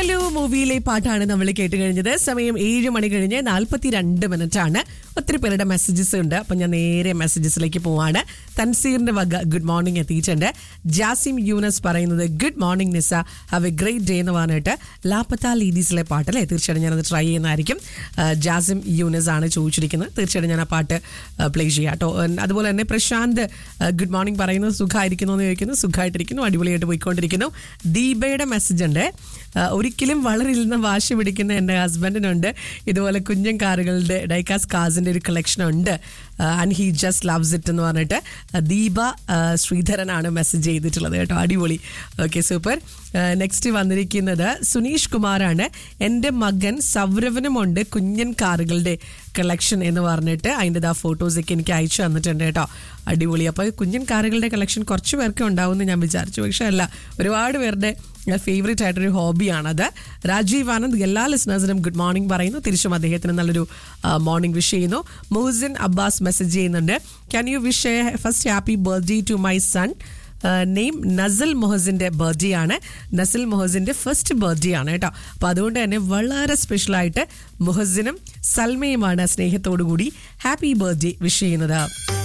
ബലു മൂവിയിലെ പാട്ടാണ് നമ്മൾ കേട്ട് കഴിഞ്ഞത് സമയം ഏഴ് മണി കഴിഞ്ഞ് നാൽപ്പത്തി രണ്ട് മിനിറ്റ് ആണ് ഒത്തിരി പേരുടെ മെസ്സേജസ് ഉണ്ട് അപ്പം ഞാൻ നേരെ മെസ്സേജസിലേക്ക് പോവാണ് തൻസീറിന്റെ വക ഗുഡ് മോർണിംഗ് എത്തിയിട്ടുണ്ട് ജാസിം യൂനസ് പറയുന്നത് good morning Nisa have a great day എന്ന് പറഞ്ഞിട്ട് ലാപ്പത്ത ലീഡീസിലെ പാട്ടല്ലേ തീർച്ചയായിട്ടും ഞാനത് ട്രൈ ചെയ്യുന്നതായിരിക്കും ആ, ജാസിം യൂനസ് ആണ് ചോദിച്ചിരിക്കുന്നത് തീർച്ചയായിട്ടും ഞാൻ ആ പാട്ട് പ്ലേ ചെയ്യാം കേട്ടോ അതുപോലെ തന്നെ പ്രശാന്ത് ഗുഡ് മോർണിംഗ് പറയുന്നത് സുഖമായിരിക്കുന്നു എന്ന് ചോദിക്കുന്നു സുഖമായിട്ടിരിക്കുന്നു അടിപൊളിയായിട്ട് പോയിക്കൊണ്ടിരിക്കുന്നു ദീപയുടെ മെസ്സേജ് ഉണ്ട് ആ, ഒരിക്കലും വളരില്ലെന്ന് വാശി പിടിക്കുന്ന എൻ്റെ ഹസ്ബൻഡിനുണ്ട് ഇതുപോലെ കുഞ്ഞൻ കാറുകളുടെ ഡൈക്കാസ് കാസിൻ്റെ ഒരു കളക്ഷൻ ഉണ്ട് and he just loves it എന്ന് പറഞ്ഞിട്ട് ആ, ദീപ ആ, ശ്രീധരനാണ് മെസ്സേജ് ചെയ്തിട്ടുള്ളത് കേട്ടോ അടിപൊളി ഓക്കെ സൂപ്പർ നെക്സ്റ്റ് വന്നിരിക്കുന്നത് സുനീഷ് കുമാറാണ് എൻ്റെ മകൻ സൗരവനുമുണ്ട് കുഞ്ഞൻ കാറുകളുടെ കളക്ഷൻ എന്ന് പറഞ്ഞിട്ട് അതിൻ്റെ ആ ഫോട്ടോസൊക്കെ എനിക്ക് അയച്ചു തന്നിട്ടുണ്ട് കേട്ടോ അടിപൊളി അപ്പോൾ കുഞ്ഞൻ കാറുകളുടെ കളക്ഷൻ കുറച്ച് പേർക്ക് ഉണ്ടാവുമെന്ന് ഞാൻ വിചാരിച്ചു പക്ഷേ അല്ല ഒരുപാട് പേരുടെ ഫേവറേറ്റ് ആയിട്ടൊരു ഹോബിയാണത് രാജീവ് ആനന്ദ് എല്ലാ ലിസണേഴ്സിനും ഗുഡ് മോർണിംഗ് പറയുന്നു തിരിച്ചും അദ്ദേഹത്തിന് നല്ലൊരു മോർണിംഗ് വിഷ് ചെയ്യുന്നു മൂസിൻ അബ്ബാസ് മെസ്സേജ് ചെയ്യുന്നുണ്ട് can you wish first happy birthday to my son name Nasal മൊഹസിന്റെ ബർത്ത്ഡേ ആണ് നസൽ മൊഹസിന്റെ ഫസ്റ്റ് ബർത്ത്ഡേ ആണ് കേട്ടോ അപ്പോൾ അതുകൊണ്ട് തന്നെ വളരെ സ്പെഷ്യലായിട്ട് മൊഹസിനും സൽമയുമാണ് സ്നേഹത്തോടു കൂടി ഹാപ്പി ബർത്ത്ഡേ വിഷ് ചെയ്യുന്നത്